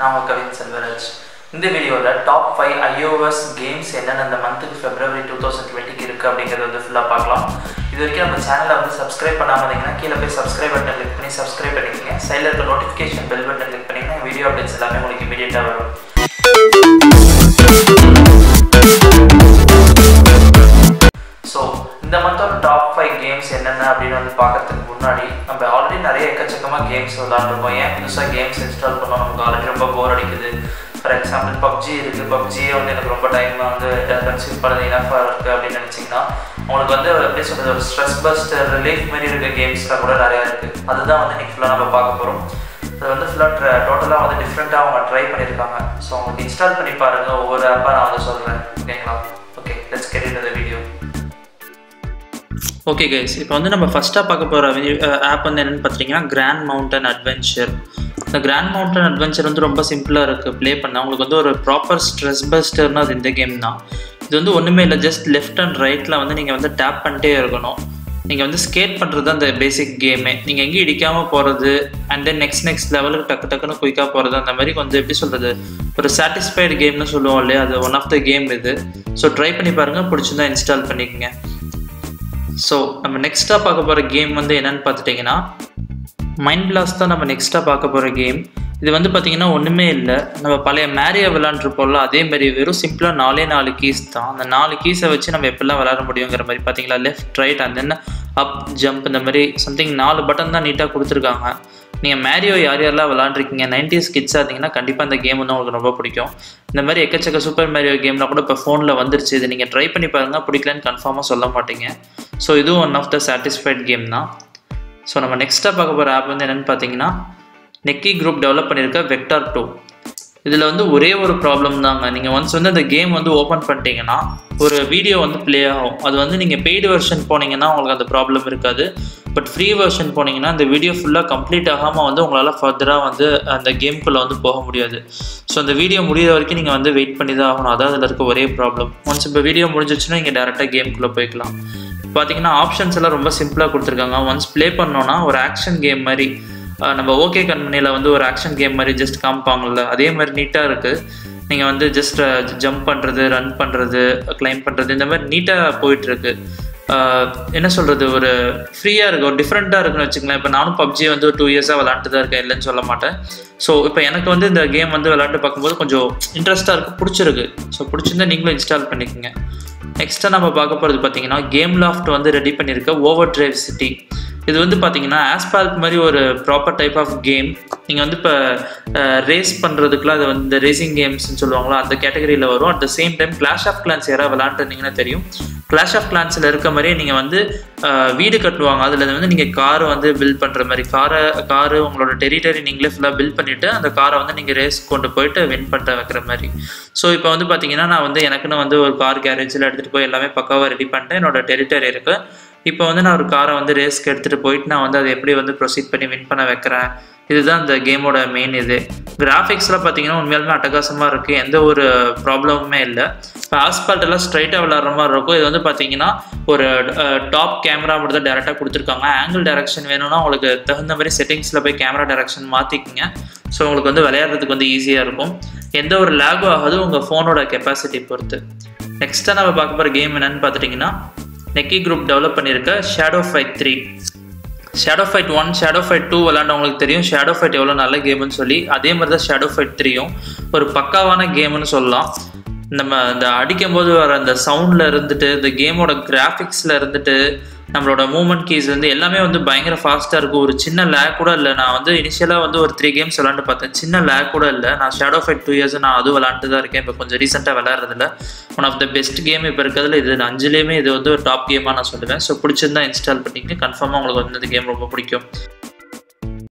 நான் உங்கள் கவின் செல்வராஜ் இந்த வீடியோவில் டாப் ஃபைவ் ஐஓஎஸ் கேம்ஸ் என்னென்ன இந்த மந்த்துக்கு ஃபெப்ரவரி டூ தௌசண்ட் டுவெண்ட்டிக்கு இருக்குது அப்படிங்கிறத வந்து ஃபுல்லாக பார்க்கலாம் இது வரைக்கும் நம்ம சேனலை வந்து சப்ஸ்கிரைப் பண்ணாமல் இருந்தீங்கன்னா கீழே போய் சப்ஸ்கிரைப் பட்டன் கிளிக் பண்ணி சப்ஸ்கிரைப் பண்ணிக்கங்க சைடில் இருக்க நோட்டிஃபிகேஷன் பெல் பட்டன் கிளிக் பண்ணிங்கன்னா வீடியோ அப்டேட்ஸ் எல்லாமே உங்களுக்கு இமீடியட்டாக வரும் ஸோ இந்த மந்தோட டாப் ஃபைவ் கேம்ஸ் என்னென்ன அப்படின்னு வந்து பார்க்கறதுக்கு முன்னாடி நம்ம ஆல்ரெடி நிறைய எக்கச்சக்கமாக கேம்ஸ் விளாண்டுருக்கோம் ஏன் புதுசாக கேம்ஸ் இன்ஸ்டால் பண்ணோம் நமக்கு ஆல்ரெடி ரொம்ப போர் அடிக்குது ஃபார் எக்ஸாம்பிள் பப்ஜி இருக்குது பப்ஜியே வந்து எனக்கு ரொம்ப டைம் வந்து கன்சியூம் பண்ணது இனஃபாக இருக்குது அப்படின்னு நினச்சிங்கன்னா உங்களுக்கு வந்து எப்படி சொல்கிறது ஒரு ஸ்ட்ரெஸ் பஸ்டர் ரிலீஃப் மாதிரி இருக்க கேம்ஸ்லாம் கூட நிறையா இருக்குது அதுதான் வந்து இன்னைக்கு ஃபுல்லாக நம்ம பார்க்க போகிறோம் அது வந்து ஃபுல்லாக டோட்டலாக வந்து டிஃப்ரெண்ட்டாக அவங்க ட்ரை பண்ணியிருக்காங்க ஸோ உங்களுக்கு இன்ஸ்டால் பண்ணி பாருங்கள் ஒவ்வொரு ஆப்பாக நான் வந்து சொல்கிறேன் ஓகேங்களா okay let's get in the video okay guys இப்போ வந்து நம்ம ஃபஸ்ட்டாக பார்க்க போகிற ஆப் வந்து என்னென்னு பார்த்தீங்கன்னா கிராண்ட் மவுண்டன் அட்வென்ச்சர் இந்த கிராண்ட் மவுண்டன் அட்வென்ச்சர் வந்து ரொம்ப சிம்பிளாக இருக்குது ப்ளே பண்ண உங்களுக்கு வந்து ஒரு ப்ராப்பர் ஸ்ட்ரெஸ் பஸ்டர்னு அது இந்த கேம் தான் இது வந்து ஒன்றுமே இல்லை ஜஸ்ட் லெஃப்ட் அண்ட் ரைட்டில் வந்து நீங்கள் வந்து டேப் பண்ணிட்டே இருக்கணும் நீங்கள் வந்து ஸ்கேட் பண்ணுறது தான் அந்த பேசிக் கேமே நீங்கள் எங்கேயும் இடிக்காமல் போகிறது அண்ட் தென் நெக்ஸ்ட் நெக்ஸ்ட் லெவலுக்கு டக்கு டக்குன்னு குயிக்காக போகிறது அந்த மாதிரி கொஞ்சம் எப்படி சொல்கிறது ஒரு சாட்டிஸ்ஃபைடு கேம்னு சொல்லுவோம் இல்லையா அது ஒன் ஆஃப் த கேம் இது ஸோ ட்ரை பண்ணி பாருங்கள் பிடிச்சிருந்தா இன்ஸ்டால் பண்ணிக்கோங்க ஸோ நம்ம நெக்ஸ்ட்டாக பார்க்க போகிற கேம் வந்து என்னென்னு பார்த்துட்டிங்கன்னா மைண்ட் பிளாஸ் தான் நம்ம நெக்ஸ்ட்டாக பார்க்க போகிற கேம் இது வந்து பார்த்திங்கன்னா ஒன்றுமே இல்லை நம்ம பழைய மேரியை விளாண்டுருப்போம்ல அதே மாதிரி வெறும் சிம்பிளாக நாலே நாலு கீஸ் தான் அந்த நாலு கீஸை வச்சு நம்ம எப்படிலாம் விளாட முடியுங்கிற மாதிரி பார்த்தீங்களா left right and then up jump இந்த மாதிரி சம்திங் நாலு பட்டன் தான் நீட்டாக கொடுத்துருக்காங்க நீங்கள் மேரியோ யார் யாரெல்லாம் விளாண்டுருக்கீங்க நைன்டிஸ் கிட்ஸாக இருந்தீங்கன்னா கண்டிப்பாக இந்த கேம் வந்து உங்களுக்கு ரொம்ப பிடிக்கும் இந்த மாதிரி எக்கச்சக்க சூப்பர் மேரியோ கேம்லாம் கூட இப்போ ஃபோனில் வந்துருச்சு இது நீங்கள் ட்ரை பண்ணி பாருங்கள் பிடிக்கலன்னு கன்ஃபார்மாக சொல்ல மாட்டீங்க ஸோ இதுவும் one of the satisfied game தான் ஸோ நம்ம நெக்ஸ்ட்டாக பார்க்க போகிற ஆப் வந்து என்னென்னு பார்த்தீங்கன்னா நெக்கி குரூப் டெவலப் பண்ணியிருக்க வெக்டார் டூ இதில் வந்து ஒரே ஒரு ப்ராப்ளம் தாங்க நீங்கள் ஒன்ஸ் வந்து அந்த கேம் வந்து ஓப்பன் பண்ணிட்டீங்கன்னா ஒரு வீடியோ வந்து ப்ளே ஆகும் அது வந்து நீங்கள் பெய்டு வெர்ஷன் போனீங்கன்னா உங்களுக்கு அந்த ப்ராப்ளம் இருக்காது பட் ஃப்ரீ வெர்ஷன் போனீங்கன்னா அந்த வீடியோ ஃபுல்லாக கம்ப்ளீட் ஆகாமல் வந்து உங்களால் ஃபர்தராக வந்து அந்த கேம்குள்ளே வந்து போக முடியாது ஸோ அந்த வீடியோ முடிகிற வரைக்கும் நீங்கள் வந்து வெயிட் பண்ணி தான் ஆகணும் அதான் அதில் இருக்க ஒரே ப்ராப்ளம் ஒன்ஸ் இப்போ வீடியோ முடிஞ்சிச்சுன்னா நீங்கள் டேரெக்டாக கேம்குள்ளே போய்க்கலாம் பார்த்தீங்கன்னா ஆப்ஷன்ஸ் எல்லாம் ரொம்ப சிம்பிளாக கொடுத்துருக்காங்க ஒன்ஸ் ப்ளே பண்ணோன்னா ஒரு ஆக்ஷன் கேம் மாதிரி நம்ம ஓகே கம்பெனியில் வந்து ஒரு ஆக்ஷன் கேம் மாதிரி ஜஸ்ட் காமிப்பாங்கல்ல அதே மாதிரி நீட்டாக இருக்குது நீங்கள் வந்து ஜஸ்ட் ஜம்ப் பண்ணுறது ரன் பண்ணுறது கிளைம் பண்ணுறது இந்த மாதிரி நீட்டாக போயிட்டுருக்கு என்ன சொல்கிறது ஒரு ஃப்ரீயாக இருக்குது ஒரு டிஃப்ரெண்ட்டாக இருக்குன்னு வச்சுக்கலாம் இப்போ நானும் பப்ஜி வந்து ஒரு டூ இயர்ஸாக விளாண்டு தான் இருக்கேன் இல்லைன்னு சொல்ல மாட்டேன் ஸோ இப்போ எனக்கு வந்து இந்த கேம் வந்து விளாண்டு பார்க்கும்போது கொஞ்சம் இன்ட்ரெஸ்ட்டாக இருக்குது பிடிச்சிருக்கு ஸோ பிடிச்சிருந்தா நீங்களும் இன்ஸ்டால் பண்ணிக்கோங்க நெக்ஸ்ட்டாக நம்ம பார்க்க போகிறது பார்த்தீங்கன்னா கேம் லாஃப்ட் வந்து ரெடி பண்ணியிருக்க ஓவர் டிரைவ் சிட்டி இது வந்து பார்த்தீங்கன்னா ஆஸ்பால்ட் மாதிரி ஒரு ப்ராப்பர் டைப் ஆஃப் கேம் நீங்கள் வந்து இப்போ ரேஸ் பண்ணுறதுக்குலாம் அது வந்து இந்த ரேசிங் கேம்ஸ்னு சொல்லுவாங்களோ அந்த கேட்டகரியில் வரும் at the same time Clash of Clans யாராவது விளாண்டுருந்தீங்கன்னா தெரியும் கிளாஷ் ஆஃப் கிளான்ஸில் இருக்க மாதிரியே நீங்கள் வந்து வீடு கட்டுவாங்க அதில் வந்து நீங்கள் காரை வந்து பில்ட் பண்ணுற மாதிரி காரை காரு உங்களோட டெரிட்டரி நீங்களே ஃபுல்லாக பில்ட் பண்ணிவிட்டு அந்த காரை வந்து நீங்கள் ரேஸ் கொண்டு போயிட்டு வின் பண்ணுற வைக்கிற மாதிரி ஸோ இப்போ வந்து பார்த்தீங்கன்னா நான் வந்து எனக்குன்னு வந்து ஒரு கார் கேரேஜில் எடுத்துகிட்டு போய் எல்லாமே பக்காவாக ரெடி பண்ணிட்டேன் என்னோட டெரிட்டரி இருக்குது இப்போ வந்து நான் ஒரு காரை வந்து ரேஸ்க்கு எடுத்துகிட்டு போயிட்டு நான் வந்து அதை எப்படி வந்து ப்ரொசீட் பண்ணி வின் பண்ண வைக்கிறேன் இதுதான் இந்த கேமோட மெயின் இது கிராஃபிக்ஸ்லாம் பார்த்தீங்கன்னா உண்மையாலுமே அட்டகாசமாக இருக்குது எந்த ஒரு ப்ராப்ளமுமே இல்லை இப்போ ஆஸ்பால்ட் எல்லாம் ஸ்ட்ரைட்டாக விளாட்ற மாதிரி இருக்கும் இது வந்து பார்த்தீங்கன்னா ஒரு டாப் கேமரா மட்டும் தான் டேரெக்டாக கொடுத்துருக்காங்க ஆங்கிள் டேரக்ஷன் வேணும்னா உங்களுக்கு தகுந்த மாதிரி செட்டிங்ஸில் போய் கேமரா டேரக்ஷன் மாற்றிக்கிங்க ஸோ உங்களுக்கு வந்து விளையாடுறதுக்கு வந்து ஈஸியாக இருக்கும் எந்த ஒரு லேகும் ஆகாது உங்கள் ஃபோனோட கெப்பாசிட்டி பொறுத்து நெக்ஸ்ட்டாக நம்ம பார்க்க போகிற கேம் என்னென்னு பார்த்துட்டிங்கன்னா நெக்கி குரூப் டெவலப் பண்ணியிருக்க Shadow Fight three Shadow Fight one Shadow Fight two விளாண்டவங்களுக்கு தெரியும் ஷேடோ ஃபைட் எவ்வளோ நல்ல கேம்னு சொல்லி அதே மாதிரி தான் ஷேடோ ஃபைட் த்ரீயும் ஒரு பக்காவான கேம்னு சொல்லலாம் நம்ம இந்த அடிக்கும் போது வர அந்த சவுண்டில் இருந்துட்டு இந்த கேமோட கிராஃபிக்ஸில் இருந்துட்டு நம்மளோட மூமெண்ட் கீஸ் வந்து எல்லாமே வந்து பயங்கர ஃபாஸ்ட்டாக இருக்கும் ஒரு சின்ன லேக் கூட இல்லை நான் வந்து இனிஷியலாக வந்து ஒரு த்ரீ கேம்ஸ் விளாண்டு பார்த்தேன் சின்ன லேக் கூட இல்லை நான் ஷேடோ ஃபைட் டூ இயர்ஸ் நான் அதுவும் விளாண்டு தான் இருக்கேன் இப்போ கொஞ்சம் ரீசெண்டாக விளாட்றதில்ல one of the best game இப்போ இருக்கிறதுல இது அஞ்சுலேயுமே இது வந்து ஒரு டாப் கேமாக நான் சொல்லுவேன் ஸோ பிடிச்சிருந்தா இன்ஸ்டால் பண்ணிங்க கன்ஃபார்மாக உங்களுக்கு வந்து இந்த கேம் ரொம்ப பிடிக்கும்